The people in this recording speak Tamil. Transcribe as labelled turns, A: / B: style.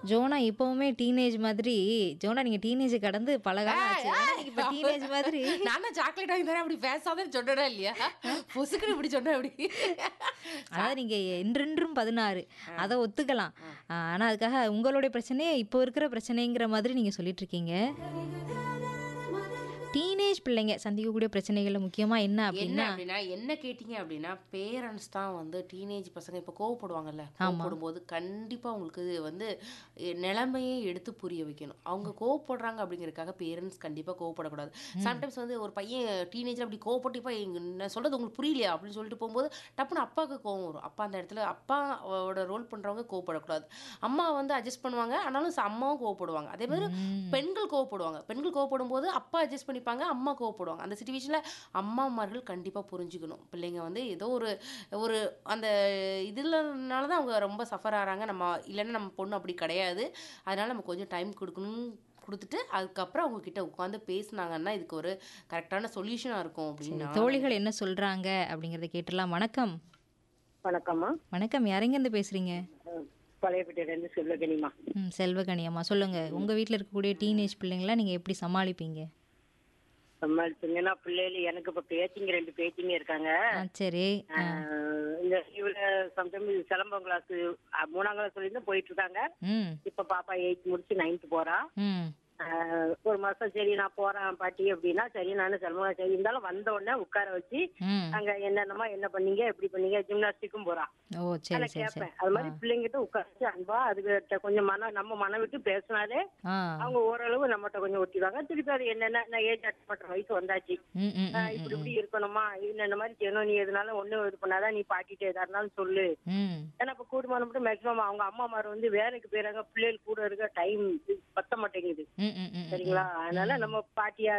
A: ஜோனா இப்பவுமே டீனேஜ் மாதிரி ஜோனா நீங்க டீனேஜ் கடந்து பல காலம் ஆச்சு ஆனா நீங்க இப்ப டீனேஜ் மாதிரி
B: நான் தான் சாக்லேட் வாங்கி தரேன் அப்படி பேசாத சொன்னடா இல்லையா பொசுக்குன்னு இப்படி சொன்ன அப்படி
A: அதாவது நீங்க என்றென்றும் பதினாறு அதை ஒத்துக்கலாம் ஆனா அதுக்காக உங்களுடைய பிரச்சனையே இப்போ இருக்கிற பிரச்சனைங்கிற மாதிரி நீங்க சொல்லிட்டு இருக்கீங்க டீனேஜ் பிள்ளைங்க சந்திக்கக்கூடிய பிரச்சனைகள்ல முக்கியமா என்ன
B: என்ன
A: அப்படின்னா
B: அப்படின்னா என்ன கேட்டிங்க அப்படின்னா பேரண்ட்ஸ் தான் வந்து டீனேஜ் பசங்க இப்போ கோவப்படுவாங்கல்ல கோவப்படும் போது கண்டிப்பாக உங்களுக்கு வந்து எ, நிலைமையே எடுத்து புரிய வைக்கணும் அவங்க கோவப்படுறாங்க அப்படிங்கறதுக்காக பேரண்ட்ஸ் கண்டிப்பாக கோவப்படக்கூடாது சம்டைம்ஸ் வந்து ஒரு பையன் டீனேஜில் அப்படி கோவப்பட்டு இப்போ நான் சொல்கிறது உங்களுக்கு புரியலையா அப்படின்னு சொல்லிட்டு போகும்போது டப்புன்னு அப்பாவுக்கு கோவம் வரும் அப்பா அந்த இடத்துல அப்பாவோட ரோல் பண்ணுறவங்க கோவப்படக்கூடாது அம்மா வந்து அட்ஜஸ்ட் பண்ணுவாங்க ஆனாலும் ச- அம்மாவும் கோவப்படுவாங்க அதே மாதிரி பெண்கள் கோவப்படுவாங்க பெண்கள் கோவப்படும் போது அப்பா அட்ஜஸ்ட் பண்ணிப்பாங்க அம்மா கோவப்படுவாங்க அந்த சுச்சுவேஷனில் அம்மாமார்கள் கண்டிப்பாக புரிஞ்சுக்கணும் பிள்ளைங்க வந்து ஏதோ ஒரு ஒரு அந்த இதுலனால தான் அவங்க ரொம்ப சஃபர் ஆகிறாங்க நம்ம இல்லைன்னா நம்ம பொண்ணு அப்படி கிடையாது அதனால நம்ம கொஞ்சம் டைம் கொடுக்கணும் கொடுத்துட்டு அதுக்கப்புறம் அவங்க கிட்ட உட்காந்து பேசுனாங்கன்னா இதுக்கு ஒரு கரெக்டான சொல்யூஷனாக இருக்கும் அப்படின்னு நான்
A: தோழிகள் என்ன சொல்றாங்க அப்படிங்கறத கேட்டுடலாம் வணக்கம்
C: வணக்கம்மா
A: வணக்கம் யாரெங்க இருந்து பேசுறீங்க
C: பழையப்பட்டியிலேருந்து செல்வகனிமா
A: ம் செல்வகணி அம்மா சொல்லுங்க உங்க வீட்ல இருக்கக்கூடிய டீனேஜ் பிள்ளைங்கள நீங்க எப்படி சமாளிப்பீங்க
C: சமாளிச்சுங்கன்னா பிள்ளைகள் எனக்கு இப்ப பேத்திங்க ரெண்டு பேத்திங்க இருக்காங்க
A: ஆ சரி ஆ,
C: ஆஹ் இந்த இவங்க சம்டைம் சிலம்பம் கிளாஸ் மூணாம் கிளாஸ் வரைக்கும் போயிட்டு இருக்காங்க
A: ம்
C: இப்ப பாப்பா எயித் முடிச்சு நைன்த் போறா
A: ம்
C: ஆஹ் ஒரு மாசம் சரி நான் போறேன் பாட்டி அப்படின்னா சரி நானும் சிலம்பம் சரி இருந்தாலும் வந்த உடனே உட்கார வச்சு
A: ம்
C: அங்க என்னென்னமா என்ன பண்ணீங்க எப்படி பண்ணீங்க ஜிம்னாஸ்டிக்கும் போறா
A: ஓ சரி
C: நான்
A: சரி சரி
C: கேட்பேன் அது மாதிரி பிள்ளைங்கிட்ட உட்கார வச்சு அன்பா அதுகிட்ட கொஞ்சம் மன நம்ம மன விட்டு பேசினாலே
A: ஆ
C: அவங்க ஓரளவு நம்மகிட்ட கொஞ்சம் ஒட்டிடுவாங்க திருப்பி அது என்னென்ன நான் ஏஜ் அட்டன் பண்ற வயசு வந்தாச்சு
A: ம் ம்
C: ஆஹ் இப்படி இப்படி இருக்கணுமா இல்ல இந்த மாதிரி செய்யணும் நீ எதுனாலும் ஒண்ணும் இது பண்ணாதான் நீ பாட்டிட்டு எதா இருந்தாலும் சொல்லு
A: ம்
C: ஏன்னா இப்ப கூடுமான மட்டும் மேக்சிமம் அவங்க அம்மா மார் வந்து வேலைக்கு போயிறாங்க பிள்ளைகள் கூட இருக்க டைம் பத்த மாட்டேங்குது
A: ம் ம் ம்
C: சரிங்களா அதனால நம்ம பாட்டியா